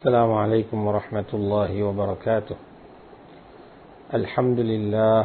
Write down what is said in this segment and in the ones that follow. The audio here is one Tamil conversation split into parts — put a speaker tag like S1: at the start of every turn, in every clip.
S1: السلام عليكم ورحمة الله وبركاته الحمد لله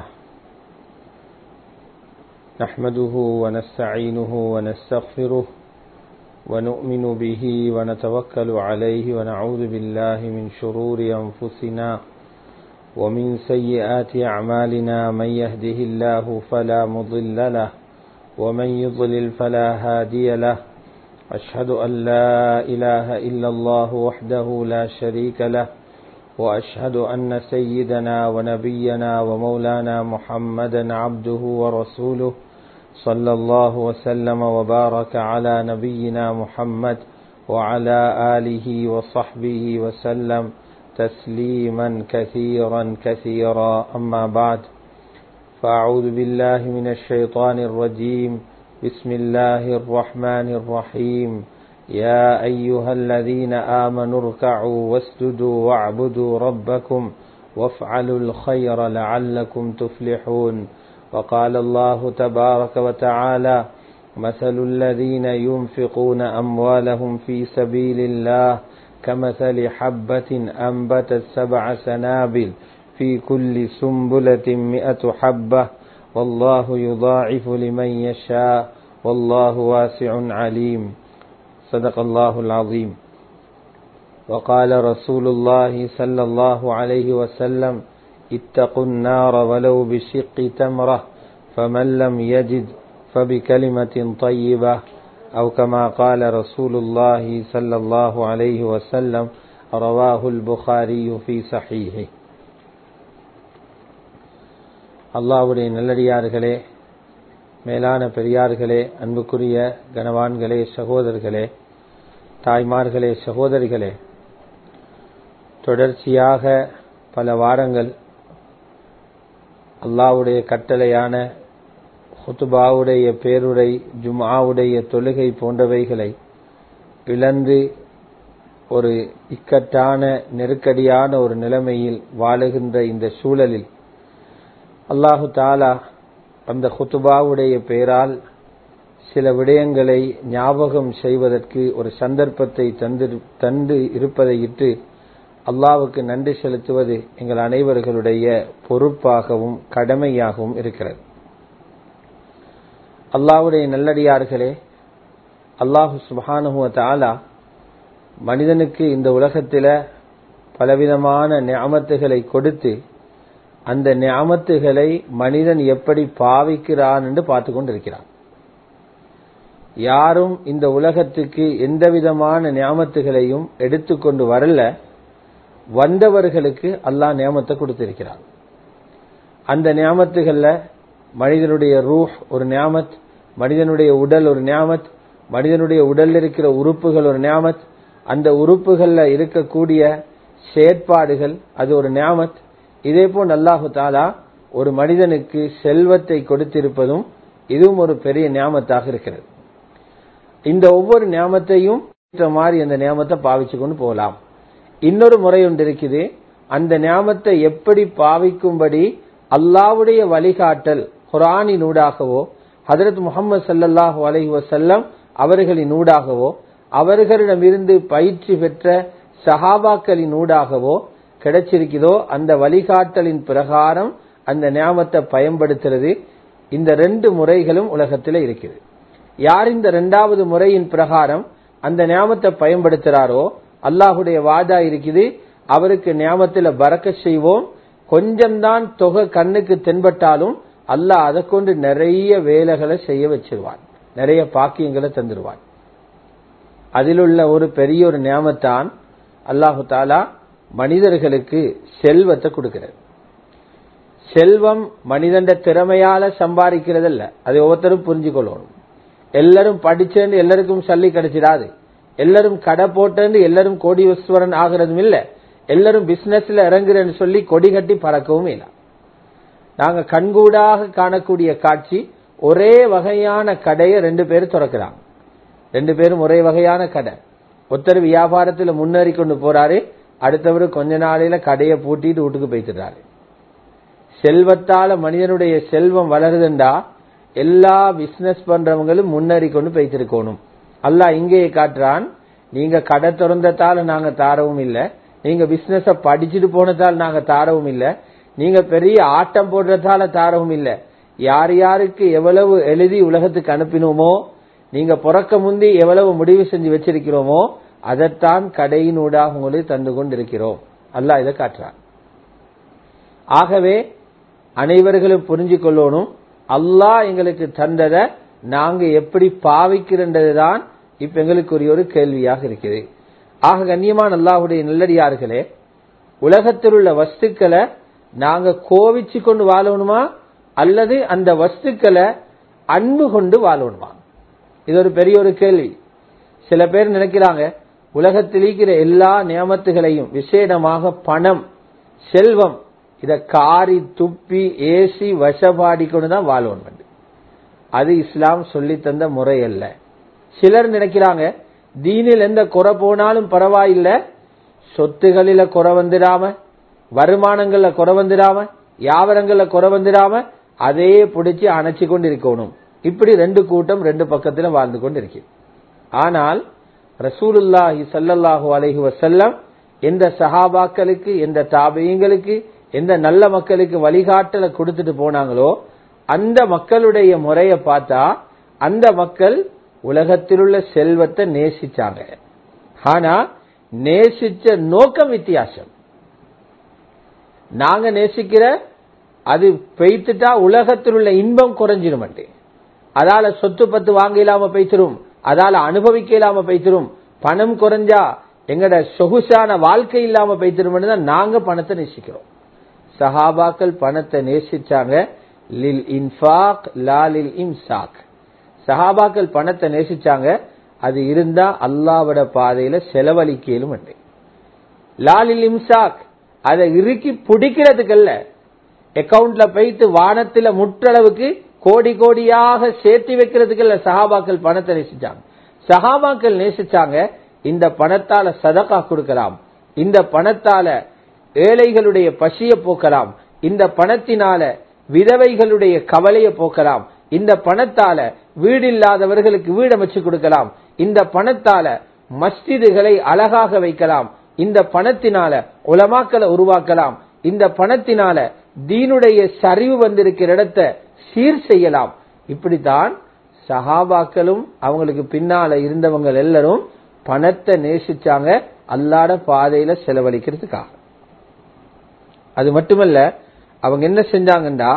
S1: نحمده ونستعينه ونستغفره ونؤمن به ونتوكل عليه ونعوذ بالله من شرور أنفسنا ومن سيئات أعمالنا من يهده الله فلا مضل له ومن يضلل فلا هادي له أشهد أن لا إله إلا الله وحده لا شريك له وأشهد أن سيدنا ونبينا ومولانا محمدا عبده ورسوله صلى الله وسلم وبارك على نبينا محمد وعلى آله وصحبه وسلم تسليما كثيرا كثيرا أما بعد فأعوذ بالله من الشيطان الرجيم بسم الله الرحمن الرحيم يا أيها الذين آمنوا اركعوا واسجدوا واعبدوا ربكم وافعلوا الخير لعلكم تفلحون وقال الله تبارك وتعالى مثل الذين ينفقون أموالهم في سبيل الله كمثل حبة أنبتت سبع سنابل في كل سنبلة مئة حبة والله يضاعف لمن يشاء والله واسع عليم صدق الله العظيم وقال رسول الله صلى الله عليه وسلم اتقوا النار ولو بشق تمرة فمن لم يجد فبكلمة طيبة أو كما قال رسول الله صلى الله عليه وسلم رواه البخاري في صحيحه அல்லாவுடைய நல்லடியார்களே மேலான பெரியார்களே அன்புக்குரிய கனவான்களே சகோதரர்களே தாய்மார்களே சகோதரிகளே தொடர்ச்சியாக பல வாரங்கள் அல்லாவுடைய கட்டளையான ஹுத்துபாவுடைய பேருரை ஜுமாவுடைய தொழுகை போன்றவைகளை இழந்து ஒரு இக்கட்டான நெருக்கடியான ஒரு நிலைமையில் வாழுகின்ற இந்த சூழலில் அல்லாஹு தாலா அந்த ஹுத்துபாவுடைய பெயரால் சில விடயங்களை ஞாபகம் செய்வதற்கு ஒரு சந்தர்ப்பத்தை தந்து தந்து இருப்பதை இட்டு அல்லாவுக்கு நன்றி செலுத்துவது எங்கள் அனைவர்களுடைய பொறுப்பாகவும் கடமையாகவும் இருக்கிறது அல்லாவுடைய நல்லடியார்களே அல்லாஹு சுபானுவ தாலா மனிதனுக்கு இந்த உலகத்தில் பலவிதமான ஞாமத்துகளை கொடுத்து அந்த ஞாமத்துகளை மனிதன் எப்படி பாவிக்கிறான் என்று பார்த்து கொண்டிருக்கிறான் யாரும் இந்த உலகத்துக்கு எந்த விதமான ஞாமத்துகளையும் எடுத்துக்கொண்டு வரல வந்தவர்களுக்கு அல்லாஹ் நியமத்தை கொடுத்திருக்கிறான் அந்த நியமத்துகள்ல மனிதனுடைய ரூஹ் ஒரு நியாமத் மனிதனுடைய உடல் ஒரு நியாமத் மனிதனுடைய உடல் இருக்கிற உறுப்புகள் ஒரு நியாமத் அந்த உறுப்புகள்ல இருக்கக்கூடிய செயற்பாடுகள் அது ஒரு நியாமத் இதே போல் அல்லாஹு தாலா ஒரு மனிதனுக்கு செல்வத்தை கொடுத்திருப்பதும் இதுவும் ஒரு பெரிய நியாமத்தாக இருக்கிறது இந்த ஒவ்வொரு நியாமத்தையும் மாதிரி அந்த நியாமத்தை பாவிச்சு கொண்டு போகலாம் இன்னொரு முறை ஒன்று இருக்குது அந்த நியாமத்தை எப்படி பாவிக்கும்படி அல்லாவுடைய வழிகாட்டல் குரானின் ஊடாகவோ ஹதரத் முகமது சல்லாஹூ அலஹி வசல்லம் அவர்களின் ஊடாகவோ அவர்களிடமிருந்து பயிற்சி பெற்ற சஹாபாக்களின் ஊடாகவோ கிடைச்சிருக்கிறதோ அந்த வழிகாட்டலின் பிரகாரம் அந்த ஞாபத்தை பயன்படுத்துறது இந்த ரெண்டு முறைகளும் உலகத்தில் இருக்குது யார் இந்த ரெண்டாவது முறையின் பிரகாரம் அந்த ஞாபத்தை பயன்படுத்துறாரோ அல்லாஹுடைய வாதா இருக்குது அவருக்கு ஞாபத்தில் பறக்க செய்வோம் கொஞ்சம்தான் தொகை கண்ணுக்கு தென்பட்டாலும் அல்லாஹ் அதை கொண்டு நிறைய வேலைகளை செய்ய வச்சிருவான் நிறைய பாக்கியங்களை தந்துருவான் அதில் உள்ள ஒரு பெரிய ஒரு ஞாபத்தான் அல்லாஹு தாலா மனிதர்களுக்கு செல்வத்தை கொடுக்கிறது செல்வம் மனிதன் திறமையால சம்பாதிக்கிறதல்ல அதை ஒவ்வொருத்தரும் புரிஞ்சுக்கொள்ளணும் எல்லாரும் படிச்சேன்னு எல்லாருக்கும் சல்லி கிடைச்சிடாது எல்லாரும் கடை போட்டேன்னு எல்லாரும் கோடீஸ்வரன் ஆகிறதும் இல்ல எல்லாரும் பிசினஸ்ல இறங்குறேன்னு சொல்லி கொடி கட்டி பறக்கவும் இல்லை நாங்க கண்கூடாக காணக்கூடிய காட்சி ஒரே வகையான கடையை ரெண்டு பேரும் திறக்கிறாங்க ரெண்டு பேரும் ஒரே வகையான கடை ஒருத்தர் வியாபாரத்துல முன்னேறி கொண்டு போறாரு அடுத்தவர் கொஞ்ச நாளையில கடையை பூட்டிட்டு வீட்டுக்கு போய்த்துறாரு செல்வத்தால மனிதனுடைய செல்வம் வளருதுண்டா எல்லா பிசினஸ் பண்றவங்களும் முன்னேறி கொண்டு போய்த்திருக்கணும் அல்லாஹ் இங்கே காட்டுறான் நீங்க கடை திறந்ததால நாங்க தாரவும் இல்ல நீங்க பிசினஸ படிச்சுட்டு போனதால் நாங்க தாரவும் இல்ல நீங்க பெரிய ஆட்டம் போடுறதால தாரவும் இல்ல யார் யாருக்கு எவ்வளவு எழுதி உலகத்துக்கு அனுப்பினோமோ நீங்க பிறக்க முந்தி எவ்வளவு முடிவு செஞ்சு வச்சிருக்கிறோமோ அதைத்தான் கடையினூடாக உங்களுக்கு தந்து கொண்டிருக்கிறோம் அல்லாஹ் இதை காட்டுறான் ஆகவே அனைவர்களும் புரிஞ்சு கொள்ளணும் அல்லாஹ் எங்களுக்கு தந்ததை நாங்க எப்படி பாவிக்கிறன்றதுதான் இப்ப எங்களுக்குரிய ஒரு கேள்வியாக இருக்குது ஆக கண்ணியமான அல்லாஹுடைய நல்லடியார்களே உலகத்தில் உள்ள வஸ்துக்களை நாங்க கோவிச்சு கொண்டு வாழணுமா அல்லது அந்த வஸ்துக்களை அன்பு கொண்டு வாழணுமா இது ஒரு பெரிய ஒரு கேள்வி சில பேர் நினைக்கிறாங்க உலகத்தில் இருக்கிற எல்லா நியமத்துகளையும் விசேடமாக பணம் செல்வம் இத காரி துப்பி ஏசி வசப்பாடி கொண்டுதான் வாழணும் அது இஸ்லாம் சொல்லி தந்த முறை அல்ல சிலர் நினைக்கிறாங்க தீனில் எந்த குறை போனாலும் பரவாயில்ல சொத்துகளில குறை வந்துடாம வருமானங்கள்ல குறை வந்துடாம வியாபாரங்கள்ல குறை வந்துடாம அதே பிடிச்சி அணைச்சு கொண்டு இருக்கணும் இப்படி ரெண்டு கூட்டம் ரெண்டு பக்கத்துல வாழ்ந்து கொண்டு இருக்கு ஆனால் ரசூலுல்லாஹி சல்லல்லாஹு அலைஹி வசல்லம் எந்த சஹாபாக்களுக்கு எந்த தாபியங்களுக்கு எந்த நல்ல மக்களுக்கு வழிகாட்டலை கொடுத்துட்டு போனாங்களோ அந்த மக்களுடைய முறையை பார்த்தா அந்த மக்கள் உலகத்தில் உள்ள செல்வத்தை நேசிச்சாங்க ஆனா நேசிச்ச நோக்கம் வித்தியாசம் நாங்க நேசிக்கிற அது பெய்த்துட்டா உலகத்தில் உள்ள இன்பம் குறைஞ்சிடும் அதால சொத்து பத்து வாங்க இல்லாம பேசிரும் அதால அனுபவிக்க இல்லாம பேசிரும் பணம் குறைஞ்சா எங்கட சொகுசான வாழ்க்கை இல்லாம பேசிரும் தான் நாங்க பணத்தை நேசிக்கிறோம் சஹாபாக்கள் பணத்தை நேசிச்சாங்க லில் இன்ஃபாக் லா லில் இம்சாக் சஹாபாக்கள் பணத்தை நேசிச்சாங்க அது இருந்தா அல்லாவோட பாதையில செலவழிக்கலும் லாலில் இம்சாக் அதை இறுக்கி பிடிக்கிறதுக்கல்ல அக்கவுண்ட்ல போயிட்டு வானத்துல முற்றளவுக்கு கோடி கோடியாக சேர்த்து வைக்கிறதுக்கல்ல சஹாபாக்கள் பணத்தை நேசிச்சாங்க சஹாபாக்கள் நேசிச்சாங்க இந்த பணத்தால சதக்கா கொடுக்கலாம் இந்த பணத்தால ஏழைகளுடைய பசிய போக்கலாம் இந்த பணத்தினால விதவைகளுடைய கவலையை போக்கலாம் இந்த பணத்தால வீடு இல்லாதவர்களுக்கு வீடு அமைச்சு கொடுக்கலாம் இந்த பணத்தால மஸ்ஜிதுகளை அழகாக வைக்கலாம் இந்த பணத்தினால உலமாக்களை உருவாக்கலாம் இந்த பணத்தினால தீனுடைய சரிவு வந்திருக்கிற இடத்தை சீர் செய்யலாம் இப்படித்தான் சஹாபாக்களும் அவங்களுக்கு பின்னால இருந்தவங்க எல்லாரும் பணத்தை நேசிச்சாங்க அல்லாட பாதையில செலவழிக்கிறதுக்காக அது மட்டுமல்ல அவங்க என்ன செஞ்சாங்கன்னா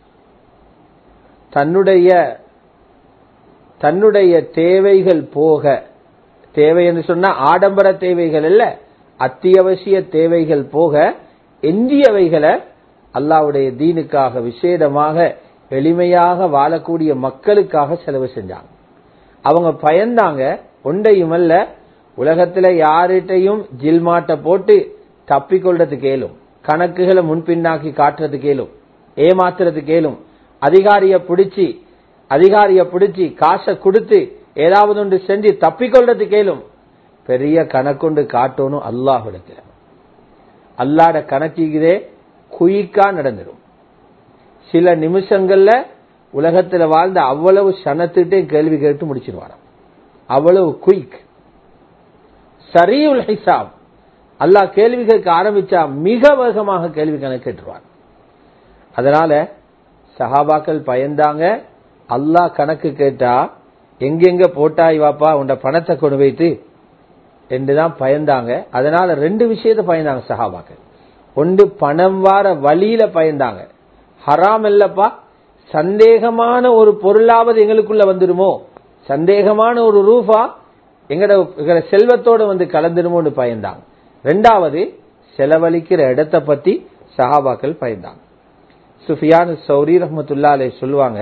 S1: தன்னுடைய தன்னுடைய தேவைகள் போக தேவை என்று சொன்னா ஆடம்பர தேவைகள் அல்ல அத்தியாவசிய தேவைகள் போக எஞ்சியவைகளை அல்லாவுடைய தீனுக்காக விசேடமாக எளிமையாக வாழக்கூடிய மக்களுக்காக செலவு செஞ்சாங்க அவங்க பயந்தாங்க ஒன்றையும் அல்ல உலகத்துல யார்கிட்டையும் ஜில்மாட்டை போட்டு தப்பிக்கொள்றது கேளும் கணக்குகளை முன்பின்னாக்கி காட்டுறது கேளும் ஏமாத்துறது கேளும் அதிகாரிய பிடிச்சி அதிகாரிய பிடிச்சி காசை கொடுத்து ஏதாவது ஒன்று செஞ்சு தப்பிக்கொள்றது கேளும் பெரிய கணக்கொண்டு காட்டணும் அல்லாஹிடத்துல அல்லாட கணக்கிலே குயிக்கா நடந்துடும் சில நிமிஷங்கள்ல உலகத்துல வாழ்ந்த அவ்வளவு சனத்துட்டே கேள்வி கேட்டு முடிச்சிருவாராம் அவ்வளவு குயிக் சரியுல் ஹிசாப் அல்லாஹ் கேள்வி கேட்க ஆரம்பிச்சா மிக வேகமாக கேள்வி கணக்கு கேட்டுருவான் அதனால சஹாபாக்கள் பயந்தாங்க அல்லாஹ் கணக்கு கேட்டா எங்கெங்க போட்டாய் வாப்பா உண்ட பணத்தை கொண்டு வைத்து என்றுதான் பயந்தாங்க அதனால ரெண்டு விஷயத்த பயந்தாங்க சஹாபாக்கள் ஒன்று பணம் வார வழியில பயந்தாங்க ஹராம் இல்லப்பா சந்தேகமான ஒரு பொருளாவது எங்களுக்குள்ள வந்துடுமோ சந்தேகமான ஒரு ரூபா எங்கட எங்கட செல்வத்தோட வந்து கலந்துடுமோன்னு பயந்தாங்க ரெண்டாவது செலவழிக்கிற இடத்தை பத்தி சஹாபாக்கள் பயந்தாங்க சுஃபியான் சௌரி ரஹமத்துல்லா அலை சொல்லுவாங்க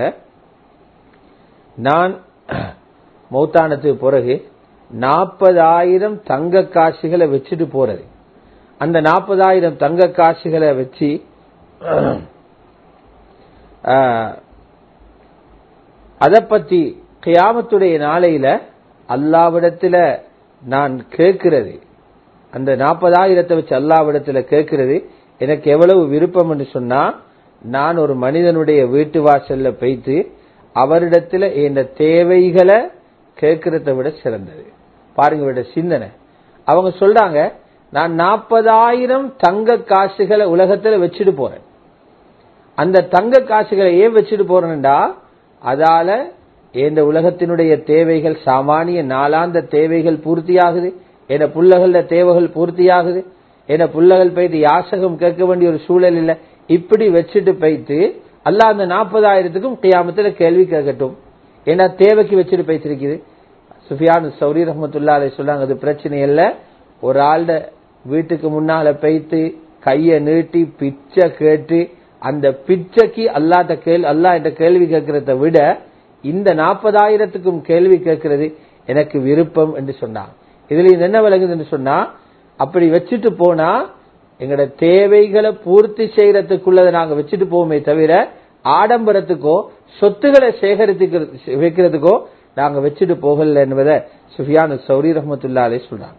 S1: நான் மௌத்தானத்துக்கு பிறகு நாற்பதாயிரம் தங்க காசுகளை வச்சுட்டு போறது அந்த நாற்பதாயிரம் தங்க காசுகளை வச்சு அதை பத்தி கியாமத்துடைய நாளையில அல்லாவிடத்துல நான் கேட்கிறது அந்த நாற்பதாயிரத்தை வச்சு அல்லாவிடத்துல கேட்கிறது எனக்கு எவ்வளவு விருப்பம் என்று சொன்னா நான் ஒரு மனிதனுடைய வீட்டு வாசல்ல போய்த்து அவரிடத்துல இந்த தேவைகளை கேட்கறத விட சிறந்தது பாருங்க இவருடைய சிந்தனை அவங்க சொல்றாங்க நான் நாற்பதாயிரம் தங்க காசுகளை உலகத்துல வச்சுட்டு போறேன் அந்த தங்க காசுகளை ஏன் வச்சுட்டு போறேன்டா அதால இந்த உலகத்தினுடைய தேவைகள் சாமானிய நாளாந்த தேவைகள் பூர்த்தியாகுது என புள்ளகள தேவைகள் பூர்த்தியாகுது என புள்ளகள் போயிட்டு யாசகம் கேட்க வேண்டிய ஒரு சூழல் இல்ல இப்படி வச்சுட்டு போயிட்டு அல்லாஹ் அந்த நாற்பதாயிரத்துக்கும் கியாமத்துல கேள்வி கேட்கட்டும் ஏன்னா தேவைக்கு வச்சுட்டு போயிட்டு சுஃபியான் சௌரி ரஹமத்துல்லா அலை சொல்லாங்க அது பிரச்சனை இல்ல ஒரு ஆள்ட வீட்டுக்கு முன்னால போயிட்டு கைய நீட்டி பிச்சை கேட்டு அந்த பிச்சைக்கு அல்லாட்ட கேள்வி அல்லா என்ற கேள்வி கேட்கறத விட இந்த நாற்பதாயிரத்துக்கும் கேள்வி கேட்கிறது எனக்கு விருப்பம் என்று சொன்னாங்க இதுல இது என்ன விளங்குது என்று சொன்னா அப்படி வச்சுட்டு போனா எங்களோட தேவைகளை பூர்த்தி செய்யறதுக்குள்ளதை நாங்க வச்சுட்டு போவோமே தவிர ஆடம்பரத்துக்கோ சொத்துக்களை சேகரித்து வைக்கிறதுக்கோ நாங்க வச்சுட்டு போகல என்பதை சுஃபியானு சௌரி ரஹமத்துல்லா அலை சொல்றாங்க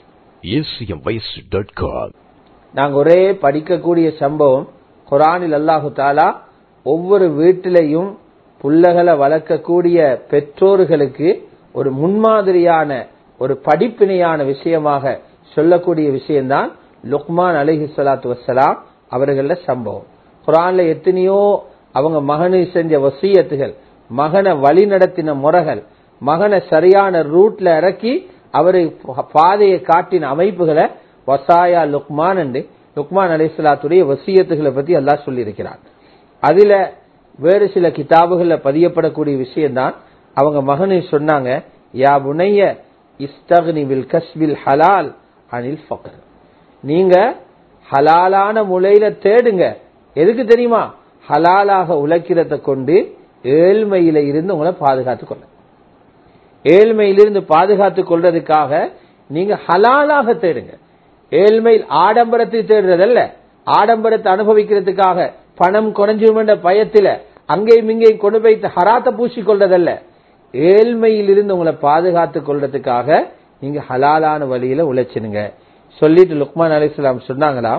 S2: acmvoice.com
S1: நாங்க ஒரே படிக்கக்கூடிய சம்பவம் குரானில் அல்லாஹு தாலா ஒவ்வொரு வீட்டிலையும் புள்ளகளை வளர்க்கக்கூடிய பெற்றோர்களுக்கு ஒரு முன்மாதிரியான ஒரு படிப்பினையான விஷயமாக சொல்லக்கூடிய விஷயம்தான் லுக்மான் அலிஹி சலாத்து வசலாம் அவர்கள சம்பவம் குரான்ல எத்தனையோ அவங்க மகனு செஞ்ச வசியத்துகள் மகனை வழி நடத்தின முறைகள் மகனை சரியான ரூட்ல இறக்கி அவரை பாதையை காட்டின அமைப்புகளை வசாயா லுக்மான் என்று லுக்மான் அலிஸ்லாத்துடைய வசியத்துகளை பத்தி எல்லாம் சொல்லியிருக்கிறார் அதுல வேறு சில கிதாபுகள்ல பதியப்படக்கூடிய விஷயம்தான் அவங்க மகனை சொன்னாங்க யா புனைய இஸ்தக்னி வில் கஸ்வில் ஹலால் அனில் ஃபக்கர் நீங்க ஹலாலான முறையில தேடுங்க எதுக்கு தெரியுமா ஹலாலாக உழைக்கிறத கொண்டு ஏழ்மையில இருந்து உங்களை பாதுகாத்துக் கொள்ள ஏழ்மையிலிருந்து பாதுகாத்துக் கொள்றதுக்காக நீங்க ஹலாலாக தேடுங்க ஏழ்மையில் ஆடம்பரத்தை தேடுறதல்ல ஆடம்பரத்தை அனுபவிக்கிறதுக்காக பணம் குறைஞ்சுமென்ற பயத்தில அங்கேயும் இங்கேயும் கொண்டு போய் ஹராத்த பூசி கொள்றதல்ல ஏழ்மையில் இருந்து உங்களை பாதுகாத்துக் கொள்றதுக்காக நீங்க ஹலாலான வழியில உழைச்சினுங்க சொல்லிட்டு லுக்மான் அலிஸ்லாம் சொன்னாங்களா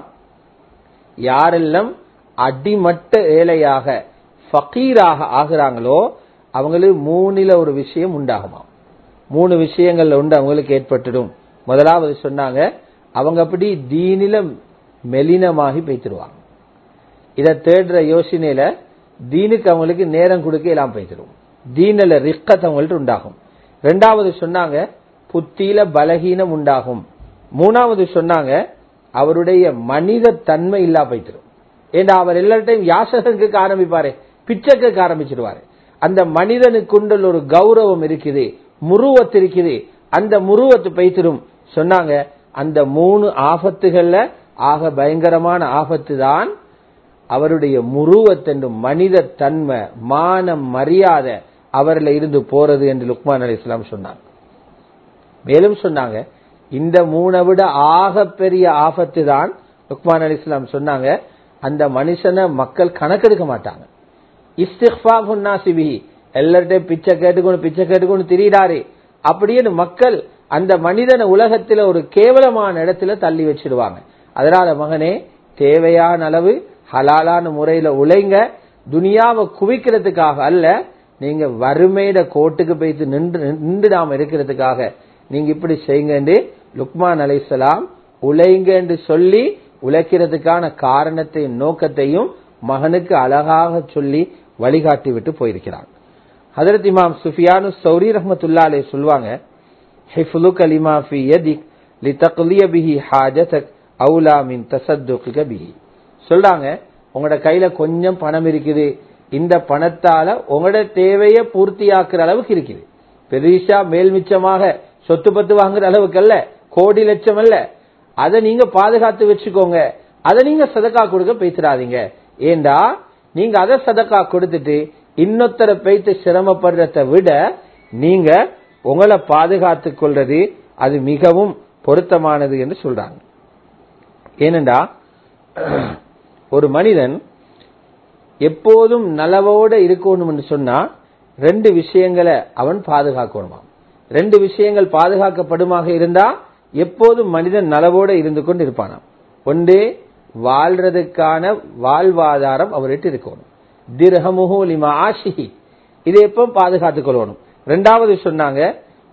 S1: யாரெல்லாம் அடிமட்ட ஏழையாக ஃபக்கீராக ஆகுறாங்களோ அவங்களுக்கு மூணில ஒரு விஷயம் உண்டாகுமா மூணு விஷயங்கள்ல உண்டு அவங்களுக்கு ஏற்பட்டுடும் முதலாவது சொன்னாங்க அவங்க அப்படி தீனில மெலினமாகி போய்த்திருவாங்க இதை தேடுற யோசனையில தீனுக்கு அவங்களுக்கு நேரம் கொடுக்க எல்லாம் போய்த்திரும் தீனில ரிக்கத் அவங்கள்ட்ட உண்டாகும் ரெண்டாவது சொன்னாங்க புத்தியில பலகீனம் உண்டாகும் மூணாவது சொன்னாங்க அவருடைய மனித தன்மை இல்லா போய்த்திரும் ஏண்டா அவர் எல்லாத்தையும் யாசகம் கேட்க ஆரம்பிப்பாரு பிச்சை கேட்க ஆரம்பிச்சிருவாரு அந்த மனிதனுக்குண்டல் ஒரு கௌரவம் இருக்குது முருவத்து இருக்குது அந்த முருவத்து பைத்திரும் சொன்னாங்க அந்த மூணு ஆபத்துகள்ல ஆக பயங்கரமான ஆபத்து தான் அவருடைய முருவத்தென்று மனித தன்மை மானம் மரியாதை அவர்ல இருந்து போறது என்று லுக்மான் அலி இஸ்லாம் சொன்னாங்க மேலும் சொன்னாங்க இந்த மூணை விட ஆக பெரிய ஆபத்து தான் லுக்மான் அலி இஸ்லாம் சொன்னாங்க அந்த மனுஷனை மக்கள் கணக்கெடுக்க மாட்டாங்க இஸ்திஃபாபி எல்லார்ட்டையும் பிச்சை கேட்டுக்கொண்டு பிச்சை கேட்டுக்கொண்டு திரியிடாரு அப்படின்னு மக்கள் அந்த மனிதனை உலகத்துல ஒரு கேவலமான இடத்துல தள்ளி வச்சிடுவாங்க அதனால மகனே தேவையான அளவு ஹலாலான முறையில உழைங்க துனியாவை குவிக்கிறதுக்காக அல்ல நீங்க வறுமையிட கோட்டுக்கு போய்த்து நின்று நின்றுடாம இருக்கிறதுக்காக நீங்க இப்படி செய்யுங்க லுக்மான் அலைசலாம் உழைங்க என்று சொல்லி உழைக்கிறதுக்கான காரணத்தையும் நோக்கத்தையும் மகனுக்கு அழகாக சொல்லி வழிகாட்டி விட்டு போயிருக்கிறான் ஹதரத் இமாம் சுஃபியானு சௌரி ரஹமத்துல்லா அலே சொல்லுவாங்க ஹிஃபுலு கலிமா ஃபி யதிக் லி தக்லிய பிஹி ஹாஜதக் அவுலா மின் தசத்துக பிஹி சொல்றாங்க உங்களோட கையில கொஞ்சம் பணம் இருக்குது இந்த பணத்தால உங்களோட தேவையை பூர்த்தியாக்குற அளவுக்கு இருக்குது பெரிசா மேல் மிச்சமாக சொத்து பத்து வாங்குற அளவுக்கு அல்ல கோடி லட்சம் அல்ல அதை நீங்க பாதுகாத்து வச்சுக்கோங்க அதை நீங்க சதக்கா கொடுக்க பேசிடாதீங்க ஏண்டா நீங்க அதை சதக்கா கொடுத்துட்டு இன்னொத்தரை பேய்த்து சிரமப்படுறத விட நீங்க உங்களை பாதுகாத்துக் கொள்றது அது மிகவும் பொருத்தமானது என்று சொல்றாங்க ஏனென்றா ஒரு மனிதன் எப்போதும் நலவோட இருக்கணும் சொன்னா ரெண்டு விஷயங்களை அவன் பாதுகாக்கணுமா ரெண்டு விஷயங்கள் பாதுகாக்கப்படுமாக இருந்தா எப்போதும் மனிதன் நலவோட இருந்து கொண்டு இருப்பானாம் ஒன்று வாழ்றதுக்கான வாழ்வாதாரம் அவர்கிட்ட இருக்கணும் திரஹமுஹு லிமா ஆஷிஹி இதை எப்போ பாதுகாத்துக் கொள்ளணும் ரெண்டாவது சொன்னாங்க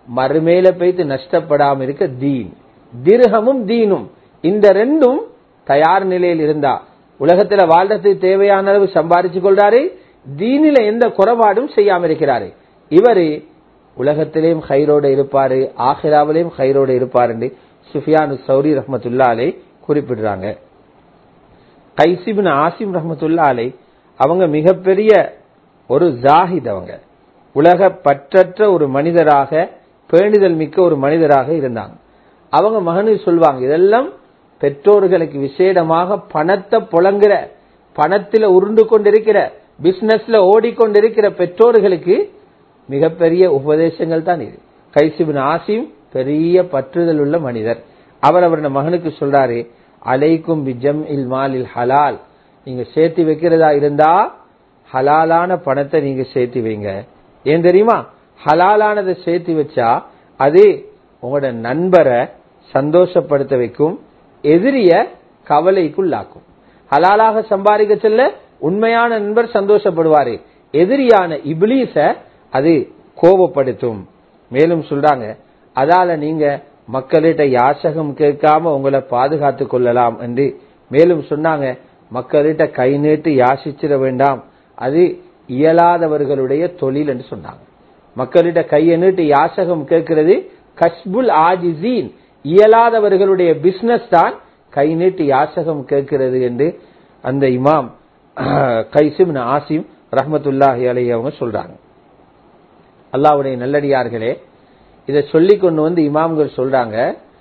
S1: மறுமேல போய்த்து நஷ்டப்படாம இருக்க தீன் திர்ஹமும் தீனும் இந்த ரெண்டும் தயார் நிலையில் இருந்தா உலகத்துல வாழ்றதுக்கு தேவையான அளவு சம்பாரிச்சு கொள்றாரு தீனில எந்த குறைபாடும் செய்யாம இருக்கிறாரு இவரு உலகத்திலேயும் ஹைரோட இருப்பாரு ஆஹிராவிலையும் ஹைரோட இருப்பாரு என்று சுஃபியானு சௌரி ரஹமத்துல்லாலே குறிப்பிடுறாங்க கைசிபின் ஆசிம் ரஹமத்துல்லாலே அவங்க மிகப்பெரிய ஒரு ஜாஹித் அவங்க உலக பற்றற்ற ஒரு மனிதராக பேணிதல் மிக்க ஒரு மனிதராக இருந்தாங்க அவங்க மகனு சொல்வாங்க இதெல்லாம் பெற்றோர்களுக்கு விசேடமாக பணத்தை புழங்குற பணத்துல உருண்டு கொண்டிருக்கிற பிசினஸ்ல ஓடிக்கொண்டிருக்கிற பெற்றோர்களுக்கு மிகப்பெரிய உபதேசங்கள் தான் இது கைசிபின் ஆசிம் பெரிய பற்றுதல் உள்ள மனிதர் அவர் அவருடைய மகனுக்கு சொல்றாரு அலைக்கும் பிஜம் இல் மாலில் ஹலால் நீங்க சேர்த்து வைக்கிறதா இருந்தா ஹலாலான பணத்தை நீங்க சேர்த்து வைங்க ஏன் தெரியுமா ஹலாலானதை சேர்த்து வச்சா அது உங்களோட நண்பரை சந்தோஷப்படுத்த வைக்கும் எதிரிய கவலைக்குள்ளாக்கும் ஹலாலாக சம்பாதிக்க செல்ல உண்மையான நண்பர் சந்தோஷப்படுவாரு எதிரியான இபிலீச அது கோபப்படுத்தும் மேலும் சொல்றாங்க அதால நீங்க மக்களிட்ட யாசகம் கேட்காம உங்களை பாதுகாத்து கொள்ளலாம் என்று மேலும் சொன்னாங்க மக்களிட்ட கை நீட்டு யாசிச்சிட வேண்டாம் அது இயலாதவர்களுடைய தொழில் என்று சொன்னாங்க மக்களிட்ட கையை நீட்டு யாசகம் கேட்கிறது கஷ்புல் ஆஜிசீன் இயலாதவர்களுடைய பிசினஸ் தான் கை நீட்டு யாசகம் கேட்கிறது என்று அந்த இமாம் கைசிம் ஆசிம் ரஹமத்துல்லாஹி அலை அவங்க சொல்றாங்க அல்லாவுடைய நல்லடியார்களே இதை சொல்லி கொண்டு வந்து இமாம்கள் சொல்றாங்க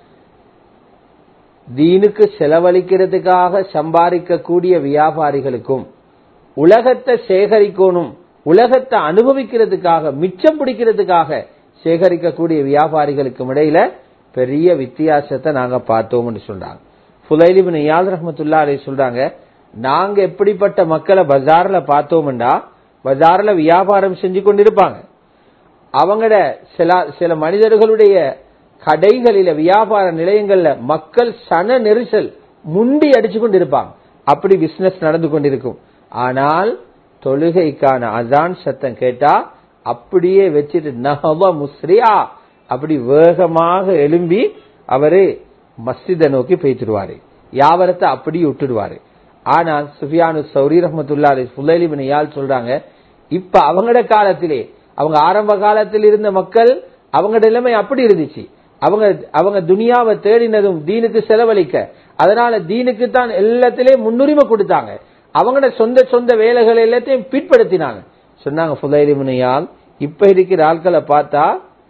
S1: தீனுக்கு செலவழிக்கிறதுக்காக சம்பாதிக்கக்கூடிய வியாபாரிகளுக்கும் உலகத்தை சேகரிக்கணும் உலகத்தை அனுபவிக்கிறதுக்காக மிச்சம் பிடிக்கிறதுக்காக சேகரிக்கக்கூடிய வியாபாரிகளுக்கும் இடையில பெரிய வித்தியாசத்தை நாங்க பார்த்தோம்னு சொல்றாங்க புதைலிபின் யாத் ரஹமத்துல்லா அலை சொல்றாங்க நாங்க எப்படிப்பட்ட மக்களை பஜார்ல பார்த்தோம்டா பஜார்ல வியாபாரம் செஞ்சு கொண்டிருப்பாங்க அவங்கள சில சில மனிதர்களுடைய கடைகளில வியாபார நிலையங்கள்ல மக்கள் சன நெரிசல் முண்டி அடிச்சு கொண்டிருப்பாங்க அப்படி பிசினஸ் நடந்து கொண்டிருக்கும் ஆனால் தொழுகைக்கான அதான் சத்தம் கேட்டா அப்படியே வச்சுட்டு நஹவ முஸ்ரியா அப்படி வேகமாக எழும்பி அவரு மஸ்ஜிதை நோக்கி பேய்த்திடுவாரு யாவரத்தை அப்படி விட்டுடுவாரு ஆனால் சுஃபியானு சௌரி ரஹமத்துல்லா புலைலிபின் யால் சொல்றாங்க இப்ப அவங்களோட காலத்திலே அவங்க ஆரம்ப காலத்தில் இருந்த மக்கள் அவங்க நிலைமை அப்படி இருந்துச்சு அவங்க அவங்க துனியாவை தேடினதும் தீனுக்கு செலவழிக்க அதனால தீனுக்கு தான் எல்லாத்திலையும் முன்னுரிமை கொடுத்தாங்க அவங்களோட சொந்த சொந்த வேலைகள் எல்லாத்தையும் பிற்படுத்தினாங்க சொன்னாங்க புதைலிமுனையால் இப்ப இருக்கிற ஆட்களை பார்த்தா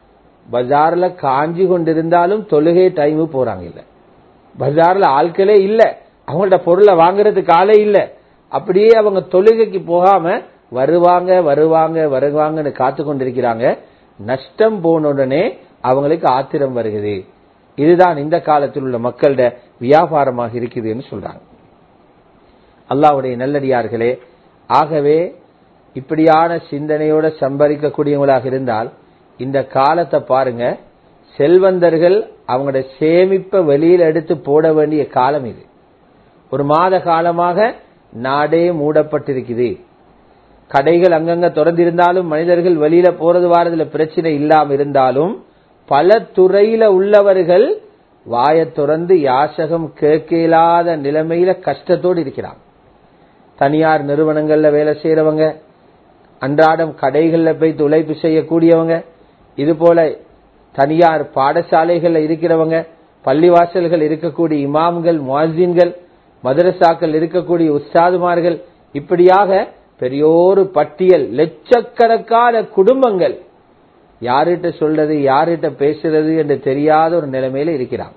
S1: பஜார்ல காஞ்சி கொண்டிருந்தாலும் தொழுகை டைமு போறாங்க இல்ல பஜார்ல ஆட்களே இல்ல அவங்கள்ட்ட பொருளை வாங்குறதுக்கு ஆளே இல்ல அப்படியே அவங்க தொழுகைக்கு போகாம வருவாங்க வருவாங்க வருவாங்கன்னு காத்து கொண்டிருக்கிறாங்க நஷ்டம் போன உடனே அவங்களுக்கு ஆத்திரம் வருகிறது இதுதான் இந்த காலத்தில் உள்ள மக்களோட வியாபாரமாக இருக்குதுன்னு சொல்றாங்க அல்லாவுடைய நல்லடியார்களே ஆகவே இப்படியான சிந்தனையோட சம்பரிக்கக்கூடியவங்களாக இருந்தால் இந்த காலத்தை பாருங்க செல்வந்தர்கள் அவங்களோட சேமிப்பை வெளியில எடுத்து போட வேண்டிய காலம் இது ஒரு மாத காலமாக நாடே மூடப்பட்டிருக்குது கடைகள் அங்கங்க திறந்திருந்தாலும் மனிதர்கள் வெளியில போறது வாரதுல பிரச்சனை இல்லாம இருந்தாலும் பல துறையில உள்ளவர்கள் வாய துறந்து யாசகம் கேட்க இயலாத நிலைமையில கஷ்டத்தோடு இருக்கிறாங்க தனியார் நிறுவனங்கள்ல வேலை செய்யறவங்க அன்றாடம் கடைகள்ல போய் உழைப்பு செய்யக்கூடியவங்க இது போல தனியார் பாடசாலைகள்ல இருக்கிறவங்க பள்ளிவாசல்கள் இருக்கக்கூடிய இமாம்கள் முவாசின்கள் மதரசாக்கள் இருக்கக்கூடிய உஸ்தாதுமார்கள் இப்படியாக பெரியோரு பட்டியல் லட்சக்கணக்கான குடும்பங்கள் யார்கிட்ட சொல்றது யார்கிட்ட பேசுறது என்று தெரியாத ஒரு நிலைமையில இருக்கிறாங்க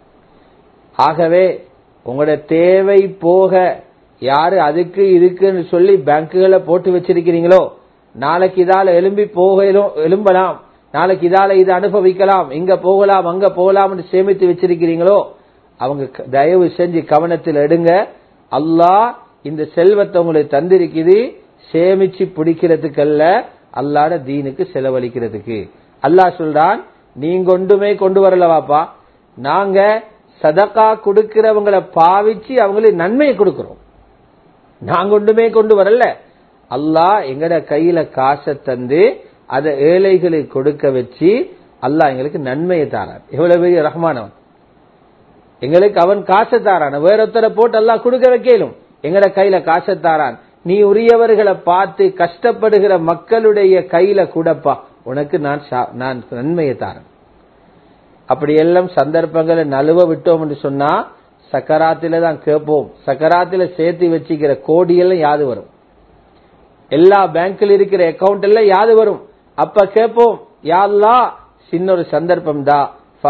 S1: ஆகவே உங்களோட தேவை போக யாரு அதுக்கு இதுக்குன்னு சொல்லி பேங்குகளை போட்டு வச்சிருக்கிறீங்களோ நாளைக்கு இதால எலும்பி போக எலும்பலாம் நாளைக்கு இதால இது அனுபவிக்கலாம் இங்க போகலாம் அங்க போகலாம் சேமித்து வச்சிருக்கிறீங்களோ அவங்க தயவு செஞ்சு கவனத்தில் எடுங்க அல்லாஹ் இந்த செல்வத்தை உங்களுக்கு தந்திருக்குது சேமிச்சு பிடிக்கிறதுக்கல்ல அல்லாட தீனுக்கு செலவழிக்கிறதுக்கு அல்லாஹ் சொல்றான் நீங்க ஒன்றுமே கொண்டு வரலவாப்பா நாங்க சதக்கா கொடுக்கிறவங்களை பாவிச்சு அவங்களுக்கு நன்மையை கொடுக்கிறோம் நாங்க ஒன்றுமே கொண்டு வரல அல்லாஹ் எங்கட கையில காசை தந்து அதை ஏழைகளுக்கு கொடுக்க வச்சு அல்லாஹ் எங்களுக்கு நன்மையை தாரான் எவ்வளவு பெரிய ரஹ்மானவன் எங்களுக்கு அவன் காசை தாரான் வேற ஒருத்தரை போட்டு அல்லாஹ் கொடுக்க வைக்கலும் எங்கட கையில காசை தாரான் நீ உரியவர்களை பார்த்து கஷ்டப்படுகிற மக்களுடைய கையில கூடப்பா உனக்கு நான் சா- நான் நன்மையை தாரேன் அப்படி எல்லாம் சந்தர்ப்பங்களை நழுவ விட்டோம் என்று சொன்னா சக்கராத்தில தான் கேட்போம் சக்கராத்தில சேர்த்து வச்சுக்கிற கோடியெல்லாம் யாது வரும் எல்லா பேங்க்ல இருக்கிற அக்கவுண்ட் எல்லாம் யாது வரும் அப்ப கேட்போம் யாழ்லா சின்ன ஒரு சந்தர்ப்பம் தான்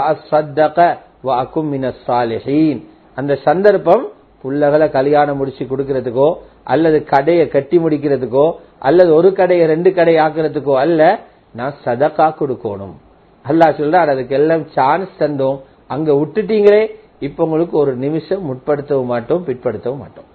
S1: அந்த சந்தர்ப்பம் புள்ளகளை கல்யாணம் முடிச்சு கொடுக்கறதுக்கோ அல்லது கடையை கட்டி முடிக்கிறதுக்கோ அல்லது ஒரு கடையை ரெண்டு கடை ஆக்குறதுக்கோ அல்ல நான் சதக்கா கொடுக்கணும் அல்லாஹ் சொல்றார் அதுக்கு எல்லாம் சான்ஸ் தந்தோம் அங்க விட்டுட்டீங்களே இப்ப உங்களுக்கு ஒரு நிமிஷம் முற்படுத்தவும் மாட்டோம் பிற்படுத்தவும் மாட்டோம்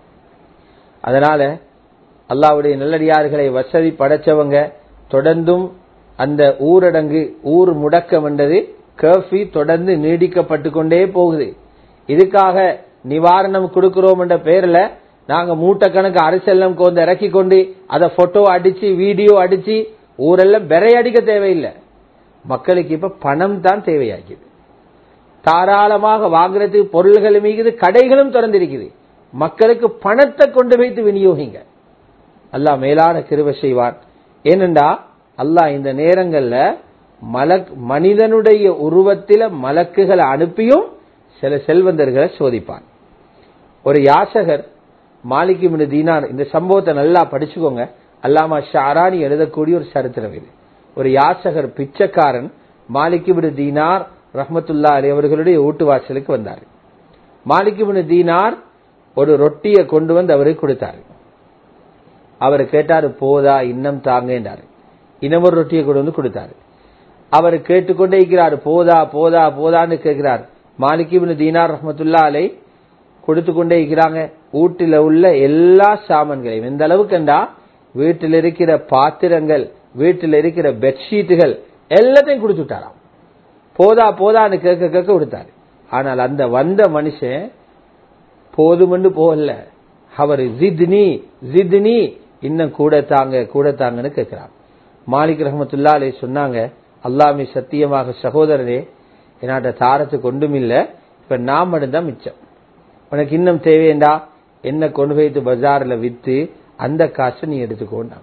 S1: அதனால அல்லாஹ்வுடைய நல்லடியார்களை வசதி படைச்சவங்க தொடர்ந்தும் அந்த ஊரடங்கு ஊர் முடக்கம் என்றது கர்ஃபி தொடர்ந்து நீடிக்கப்பட்டு கொண்டே போகுது இதுக்காக நிவாரணம் கொடுக்கிறோம் என்ற பேர்ல நாங்க மூட்டைக்கணக்கு அரசெல்லாம் கொண்டு இறக்கி கொண்டு அதை போட்டோ அடிச்சு வீடியோ அடிச்சு ஊரெல்லாம் பெறை அடிக்க தேவையில்லை மக்களுக்கு இப்ப பணம் தான் தேவையாகிது தாராளமாக வாங்குறதுக்கு பொருள்கள் மீது கடைகளும் திறந்திருக்குது மக்களுக்கு பணத்தை கொண்டு வைத்து விநியோகிங்க அல்லாஹ் மேலான கிருபை செய்வான் ஏனென்றா அல்லாஹ் இந்த நேரங்கள்ல மலக் மனிதனுடைய உருவத்தில மலக்குகளை அனுப்பியும் சில செல்வந்தர்களை சோதிப்பான் ஒரு யாசகர் மாலிக்கு தீனார் இந்த சம்பவத்தை நல்லா படிச்சுக்கோங்க அல்லாமா ஷாரானி எழுதக்கூடிய ஒரு சரித்திரம் இது ஒரு யாசகர் பிச்சைக்காரன் மாலிக்கு தீனார் ரஹ்மத்துல்லா அலி அவர்களுடைய வீட்டு வாசலுக்கு வந்தார் மாலிக்கு தீனார் ஒரு ரொட்டியை கொண்டு வந்து அவருக்கு கொடுத்தாரு அவர் கேட்டாரு போதா இன்னும் தாங்க என்றாரு இன்னமொரு ரொட்டியை கொண்டு வந்து கொடுத்தாரு அவர் கேட்டுக்கொண்டே இருக்கிறார் போதா போதா போதான்னு கேட்கிறார் மாலிகிபின் தீனார் ரஹமத்துல்லா அலை கொடுத்து கொண்டே இருக்கிறாங்க வீட்டில் உள்ள எல்லா சாமான்களையும் எந்த அளவுக்குண்டா வீட்டில் இருக்கிற பாத்திரங்கள் வீட்டில் இருக்கிற பெட்ஷீட்டுகள் எல்லாத்தையும் கொடுத்துட்டாராம் போதா போதான்னு கேட்க கேட்க கொடுத்தாரு ஆனால் அந்த வந்த மனுஷன் போதுமென்று போகல அவர் ஜித்னி ஜித்னி இன்னும் கூட தாங்க கூட தாங்கன்னு கேட்கிறார் மாலிக் ரஹமத்துல்லா அலை சொன்னாங்க அல்லாமே சத்தியமாக சகோதரரே என்னாட்ட தாரத்துக்கு ஒன்றும் இல்ல இப்ப நான் மட்டும்தான் மிச்சம் உனக்கு இன்னும் தேவையண்டா என்ன கொண்டு போயிட்டு பஜார்ல வித்து அந்த காசை நீ எடுத்துக்கோண்டா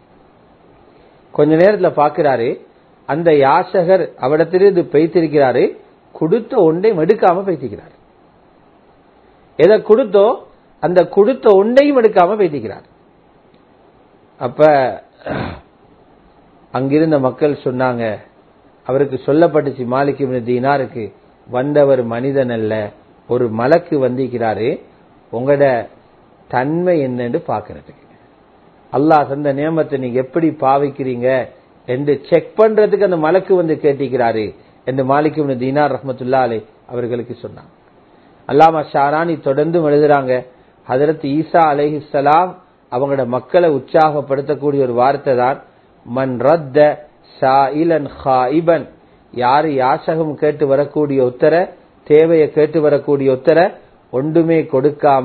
S1: கொஞ்ச நேரத்துல பாக்குறாரு அந்த யாசகர் அவடத்திலிருந்து பெய்த்திருக்கிறாரு கொடுத்த ஒன்றை எடுக்காம பெய்த்திக்கிறார் எதை கொடுத்தோ அந்த கொடுத்த ஒன்றையும் எடுக்காம பேசிக்கிறார் அப்ப அங்கிருந்த மக்கள் சொன்னாங்க அவருக்கு சொல்லப்பட்டுச்சு மாலிக் தீனாருக்கு வந்தவர் மனிதன் அல்ல ஒரு மலக்கு வந்திருக்கிறாரு உங்களோட தன்மை என்னன்னு பாக்குறதுக்கு அல்லாஹ் தந்த நியமத்தை நீங்க எப்படி பாவிக்கிறீங்க என்று செக் பண்றதுக்கு அந்த மலக்கு வந்து கேட்டிக்கிறாரு என்று மாலிக் தீனார் ரஹமத்துல்லா அலை அவர்களுக்கு சொன்னாங்க அல்லாமா ஷாரானி தொடர்ந்து எழுதுறாங்க ஹதரத் ஈசா அலைஹிஸ்ஸலாம் அவங்களோட மக்களை உற்சாகப்படுத்தக்கூடிய ஒரு வார்த்தை தான் மன் ரத்த ஷாயிலன் ஹாயிபன் யாரு யாசகம் கேட்டு வரக்கூடிய உத்தர தேவையை கேட்டு வரக்கூடிய உத்தர ஒன்றுமே கொடுக்காம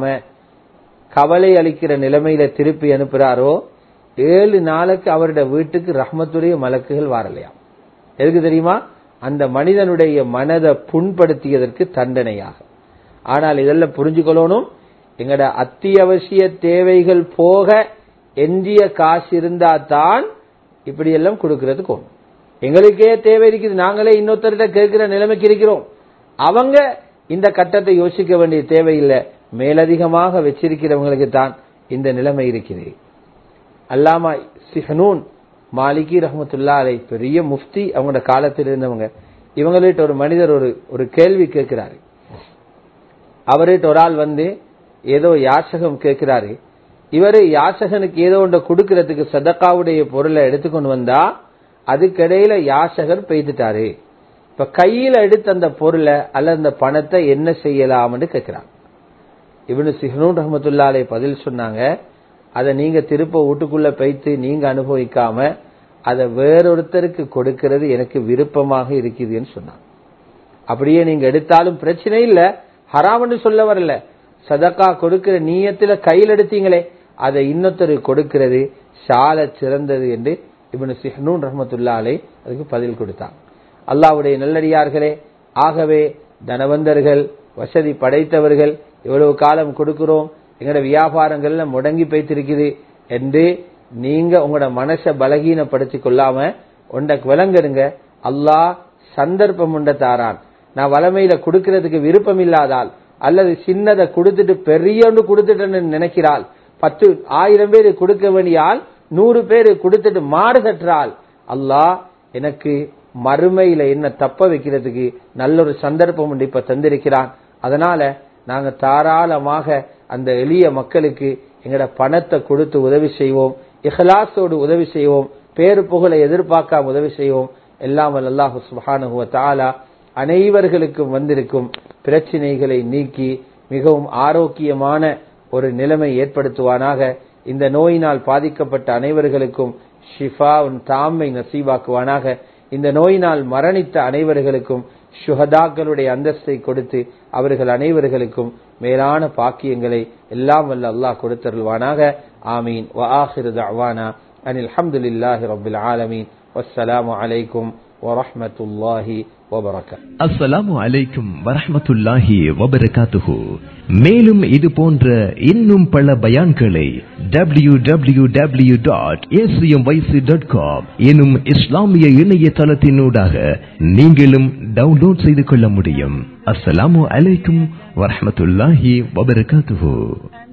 S1: கவலை அளிக்கிற நிலைமையில திருப்பி அனுப்புறாரோ ஏழு நாளுக்கு அவருடைய வீட்டுக்கு ரஹ்மத்துடைய மலக்குகள் வரலையாம் எதுக்கு தெரியுமா அந்த மனிதனுடைய மனதை புண்படுத்தியதற்கு தண்டனையாக ஆனால் இதெல்லாம் புரிஞ்சுக்கொள்ளணும் எங்கட அத்தியாவசிய தேவைகள் போக எஞ்சிய காசு இருந்தா தான் இப்படி எல்லாம் கொடுக்கறதுக்கு ஒண்ணும் எங்களுக்கே தேவை இருக்குது நாங்களே இன்னொருத்தர்கிட்ட கேட்கிற நிலைமைக்கு இருக்கிறோம் அவங்க இந்த கட்டத்தை யோசிக்க வேண்டிய தேவையில்லை மேலதிகமாக வச்சிருக்கிறவங்களுக்கு தான் இந்த நிலைமை இருக்குது அல்லாமா சிஹனூன் மாலிகி ரஹமத்துல்லா அலை பெரிய முஃப்தி அவங்களோட காலத்தில் இருந்தவங்க இவங்கள்ட்ட ஒரு மனிதர் ஒரு ஒரு கேள்வி கேட்கிறாரு அவர்கிட்ட ஒரு ஆள் வந்து ஏதோ யாசகம் கேட்கிறாரு இவரு யாசகனுக்கு ஏதோ ஒன்று கொடுக்கறதுக்கு சதக்காவுடைய பொருளை எடுத்துக்கொண்டு வந்தா அதுக்கிடையில யாசகர் பெய்துட்டாரு இப்ப கையில எடுத்த அந்த பொருளை அல்ல அந்த பணத்தை என்ன செய்யலாம்னு கேட்கிறாங்க இவனு சிஹனூன் ரஹமத்துல்லாலே பதில் சொன்னாங்க அதை நீங்க திருப்ப வீட்டுக்குள்ள பைத்து நீங்க அனுபவிக்காம அதை வேறொருத்தருக்கு கொடுக்கிறது எனக்கு விருப்பமாக இருக்குதுன்னு சொன்னாங்க அப்படியே நீங்க எடுத்தாலும் பிரச்சனை இல்ல ஹராம்னு சொல்ல வரல சதக்கா கொடுக்கிற நீயத்துல கையில் எடுத்தீங்களே அதை இன்னொருத்தருக்கு கொடுக்கிறது சால சிறந்தது என்று இவனு சிஹனூன் ரஹமத்துல்லாலே அதுக்கு பதில் கொடுத்தாங்க அல்லாஹ்வுடைய நல்லடியார்களே ஆகவே தனவந்தர்கள் வசதி படைத்தவர்கள் இவ்வளவு காலம் கொடுக்கிறோம் எங்களோட வியாபாரங்கள்ல முடங்கி போய்த்திருக்குது என்று நீங்க உங்களோட மனசை பலகீனப்படுத்திக் கொள்ளாம உண்டக்கு விளங்குடுங்க அல்லாஹ் சந்தர்ப்பம் உண்ட தாரான் நான் வளமையில கொடுக்கறதுக்கு விருப்பம் இல்லாதால் அல்லது சின்னதை கொடுத்துட்டு பெரிய ஒன்று கொடுத்துட்டேன்னு நினைக்கிறாள் பத்து ஆயிரம் பேர் கொடுக்க வேண்டிய ஆள் நூறு பேர் கொடுத்துட்டு மாறு தட்டுறாள் அல்லாஹ் எனக்கு மறுமையில என்ன தப்ப வைக்கிறதுக்கு நல்ல ஒரு சந்தர்ப்பம் உண்டு இப்ப தந்திருக்கிறான் அதனால நாங்க தாராளமாக அந்த எளிய மக்களுக்கு எங்கட பணத்தை கொடுத்து உதவி செய்வோம் இஹ்லாஸோடு உதவி செய்வோம் பேரு புகழை எதிர்பார்க்காம உதவி செய்வோம் எல்லாம் வல்ல அல்லாஹு சுப்ஹானஹு வ தஆலா அனைவர்களுக்கும் வந்திருக்கும் பிரச்சினைகளை நீக்கி மிகவும் ஆரோக்கியமான ஒரு நிலைமை ஏற்படுத்துவானாக இந்த நோயினால் பாதிக்கப்பட்ட அனைவர்களுக்கும் ஷிஃபாவின் தாமை நசீவாக்குவானாக இந்த நோயினால் மரணித்த அனைவர்களுக்கும் சுஹதாக்களுடைய அந்தஸ்தை கொடுத்து அவர்கள் அனைவர்களுக்கும் மேலான பாக்கியங்களை எல்லாம் வல்ல அல்லாஹ் கொடுத்தருள்வானாக ஆமீன் وآخر دعوانا أن الحمد لله رب العالمين والسلام عليكم ورحمة الله وبركاته
S2: அஸ்ஸலாமு அலைக்கும் வரஹ்மத்துல்லாஹி வபரகாத்துஹு மேலும் இது போன்ற இன்னும் பல பயான்களை W W W dot dot com எனும் இஸ்லாமிய இணையதளத்தினூடாக நீங்களும் டவுன்லோட் செய்து கொள்ள முடியும் அஸ்ஸலாமு அலைக்கும் வரஹ்மத்துல்லாஹி வபரகாத்துஹு